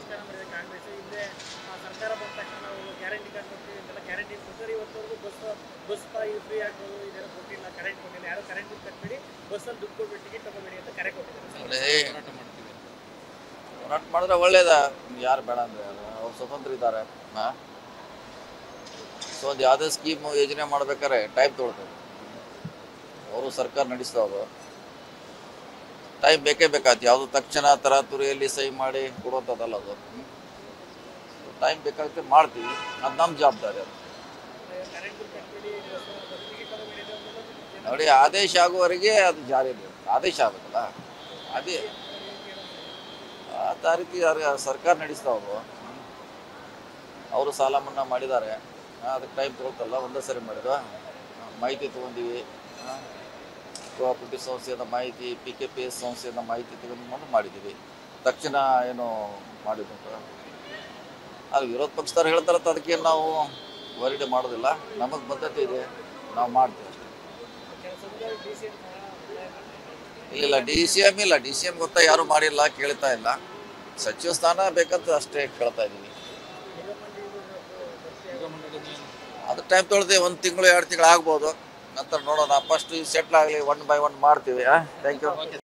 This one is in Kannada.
ರಾಜಕಾರಣ ಮಾಡಿದೆ ಕಾಂಗ್ರೆಸ್ ಹಿಂದೆ ಆ ಸರ್ಕಾರ ಬಂದ ತಕ್ಷಣ ನಾವು ಗ್ಯಾರಂಟಿ ಕಾರ್ಡ್ ಕೊಡ್ತೀವಿ ಅಂತೆಲ್ಲ ಗ್ಯಾರಂಟಿ ಕೊಡ್ತಾರೆ ಇವತ್ತವರೆಗೂ ಬಸ್ ಬಸ್ ಫ್ರೀ ಆಗ್ಬೋದು ಇದೆಲ್ಲ ಕೊಟ್ಟಿಲ್ಲ ಕರೆಂಟ್ ಕೊಟ್ಟಿಲ್ಲ ಯಾರು ಕರೆಂಟ್ ಬಿಲ್ ಕಟ್ಬೇಡಿ ಬಸ್ಸಲ್ಲಿ ದುಡ್ಡು ಕೊಡ್ಬಿಟ್ಟು ಟಿಕೆಟ್ ತಗೋಬೇಡಿ ಅಂತ ಕರೆ ಕೊಟ್ಟಿದ್ದಾರೆ ಒಳ್ಳೆ ಹೋರಾಟ ಮಾಡಿದ್ರೆ ಒಳ್ಳೇದ ಯಾರು ಬೇಡ ಅಂದ್ರೆ ಅವ್ರು ಸ್ವತಂತ್ರ ಇದ್ದಾರೆ ಹಾಂ ಸೊ ಒಂದು ಯಾವುದೇ ಸ್ಕೀಮ್ ಯೋಜನೆ ಮಾಡ್ಬೇಕಾದ್ರೆ ಟೈಮ್ ತೊಗೊಳ್ತಾರೆ ಅವರು ಸರ್ಕಾರ ನಡೆಸ್ತಾವ್ರು ಟೈಮ್ ಬೇಕೇ ಬೇಕಾಯ್ತು ಯಾವುದು ತಕ್ಷಣ ತರಾತುರಿಯಲ್ಲಿ ಸಹಿ ಮಾಡಿ ಕೊಡುವಂಥದ್ದಲ್ಲ ಅದು ಟೈಮ್ ಬೇಕಾಗುತ್ತೆ ಮಾಡ್ತೀವಿ ಅದು ನಮ್ಮ ಜವಾಬ್ದಾರಿ ಅದು ಕರೆಂಟ್ ಬಿಲ್ ಕಟ್ಬೇಡಿ ಬಸ್ ಟಿಕೆಟ್ ತಗೋಬೇಡಿ ಅಂತ ನೋಡಿ ಆದೇಶ ಆಗುವವರೆಗೆ ಅದು ಜಾರಿಯಲ್ಲಿ ಇರುತ್ತೆ. ಆದೇಶ ಆಗುತ್ತಲ್ಲ ಅದೇ ಆ ರೀತಿ ಯಾರು- ಸರ್ಕಾರ ನಡೆಸ್ತಾವ್ರು ಅವರು ಸಾಲ ಮನ್ನಾ ಮಾಡಿದ್ದಾರೆ ಆ, ಅದಕ್ಕೆ ಟೈಮ್ ತಗೊಳ್ತಲ್ಲ ಒಂದೇ ಸರಿ ಮಾಡಿದ್ವ ಮಾಹಿತಿ ತೊಗೊಂಡಿವಿ ಕೋಆಪರೇಟಿವ್ ಸಂಸ್ಥೆಯಿಂದ ಮಾಹಿತಿ ಪಿ ಕೆ ಪಿ ಎಸ್ ಸಂಸ್ಥೆಯಿಂದ ಮಾಹಿತಿ ತಗೊಂಡು ಮಾಡಿದ್ದೀವಿ ತಕ್ಷಣ ಏನು ಮಾಡಿದ್ದು ಅದು ವಿರೋಧ ಪಕ್ಷದವ್ರು ಹೇಳ್ತಾರೆ ಅಂತ ಅದಕ್ಕೆ ನಾವು ವರಿಡೆ ಮಾಡೋದಿಲ್ಲ ನಮಗೆ ಬದ್ಧತೆ ಇದೆ ನಾವು ಮಾಡ್ತೀವಿ ಅಷ್ಟೇ ಕೆಲವು ಸಮುದಾಯ ಡಿ ಸಿ ಎಂ ಇಲ್ಲ ಡಿ ಸಿ ಎಮ್ ಇಲ್ಲ ಡಿ ಸಿ ಎಮ್ ಗೊತ್ತಾ ಯಾರು ಮಾಡಿಲ್ಲ ಕೇಳ್ತಾ ಇಲ್ಲ ಸಚಿವ ಸ್ಥಾನ ಬೇಕಂತ ಅಷ್ಟೇ ಕೇಳ್ತಾ ಇದ್ದೀವಿ ಅದು ಟೈಮ್ ತೊಳೆದು ಒಂದು ತಿಂಗಳು ಎರಡು ತಿಂಗಳು ಆಗ್ಬೋದು ನಂತರ ನೋಡೋಣ ಫಸ್ಟ್ ಸೆಟ್ಲ್ ಆಗಲಿ ಒನ್ ಬೈ ಒನ್ ಮಾಡ್ತೀವಿ ಥ್ಯಾಂಕ್ ಯು